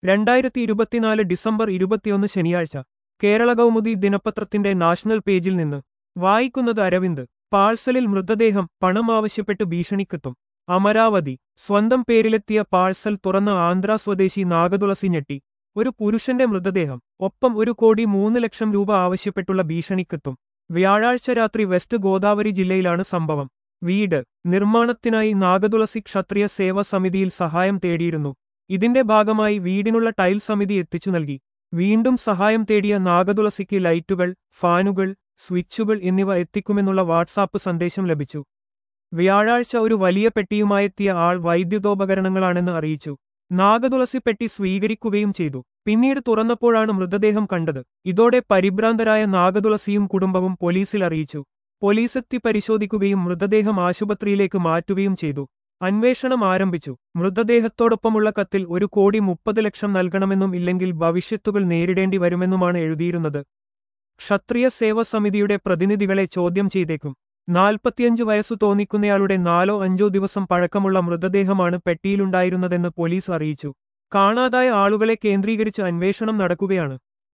രണ്ടായിരത്തി ഇരുപത്തിനാല് ഡിസംബർ ഇരുപത്തിയൊന്ന് ശനിയാഴ്ച കേരള കൗമുദി ദിനപത്രത്തിന്റെ നാഷണൽ പേജിൽ നിന്ന് വായിക്കുന്നത് അരവിന്ദ് പാഴ്സലിൽ മൃതദേഹം പണം ആവശ്യപ്പെട്ട് ഭീഷണിക്കെത്തും അമരാവതി സ്വന്തം പേരിലെത്തിയ പാഴ്സൽ തുറന്ന ആന്ധ്ര സ്വദേശി നാഗതുളസി ഞെട്ടി ഒരു പുരുഷന്റെ മൃതദേഹം ഒപ്പം ഒരു കോടി മൂന്ന് ലക്ഷം രൂപ ആവശ്യപ്പെട്ടുള്ള ഭീഷണിക്കെത്തും വ്യാഴാഴ്ച രാത്രി വെസ്റ്റ് ഗോദാവരി ജില്ലയിലാണ് സംഭവം വീട് നിർമ്മാണത്തിനായി നാഗതുളസി ക്ഷത്രിയ സേവാ സമിതിയിൽ സഹായം തേടിയിരുന്നു ഇതിന്റെ ഭാഗമായി വീടിനുള്ള ടൈൽ സമിതി എത്തിച്ചു നൽകി വീണ്ടും സഹായം തേടിയ നാഗതുളസിക്ക് ലൈറ്റുകൾ ഫാനുകൾ സ്വിച്ചുകൾ എന്നിവ എത്തിക്കുമെന്നുള്ള വാട്സാപ്പ് സന്ദേശം ലഭിച്ചു വ്യാഴാഴ്ച ഒരു വലിയ പെട്ടിയുമായെത്തിയ ആൾ വൈദ്യുതോപകരണങ്ങളാണെന്ന് അറിയിച്ചു നാഗതുളസി പെട്ടി സ്വീകരിക്കുകയും ചെയ്തു പിന്നീട് തുറന്നപ്പോഴാണ് മൃതദേഹം കണ്ടത് ഇതോടെ പരിഭ്രാന്തരായ നാഗതുളസിയും കുടുംബവും പോലീസിൽ അറിയിച്ചു പോലീസെത്തി പരിശോധിക്കുകയും മൃതദേഹം ആശുപത്രിയിലേക്ക് മാറ്റുകയും ചെയ്തു അന്വേഷണം ആരംഭിച്ചു മൃതദേഹത്തോടൊപ്പമുള്ള കത്തിൽ ഒരു കോടി മുപ്പത് ലക്ഷം നൽകണമെന്നും ഇല്ലെങ്കിൽ ഭവിഷ്യത്തുകൾ നേരിടേണ്ടി വരുമെന്നുമാണ് എഴുതിയിരുന്നത് ക്ഷത്രിയ സേവാ സമിതിയുടെ പ്രതിനിധികളെ ചോദ്യം ചെയ്തേക്കും നാൽപ്പത്തിയഞ്ച് വയസ്സു തോന്നിക്കുന്നയാളുടെ നാലോ അഞ്ചോ ദിവസം പഴക്കമുള്ള മൃതദേഹമാണ് പെട്ടിയിലുണ്ടായിരുന്നതെന്ന് പോലീസ് അറിയിച്ചു കാണാതായ ആളുകളെ കേന്ദ്രീകരിച്ച് അന്വേഷണം നടക്കുകയാണ്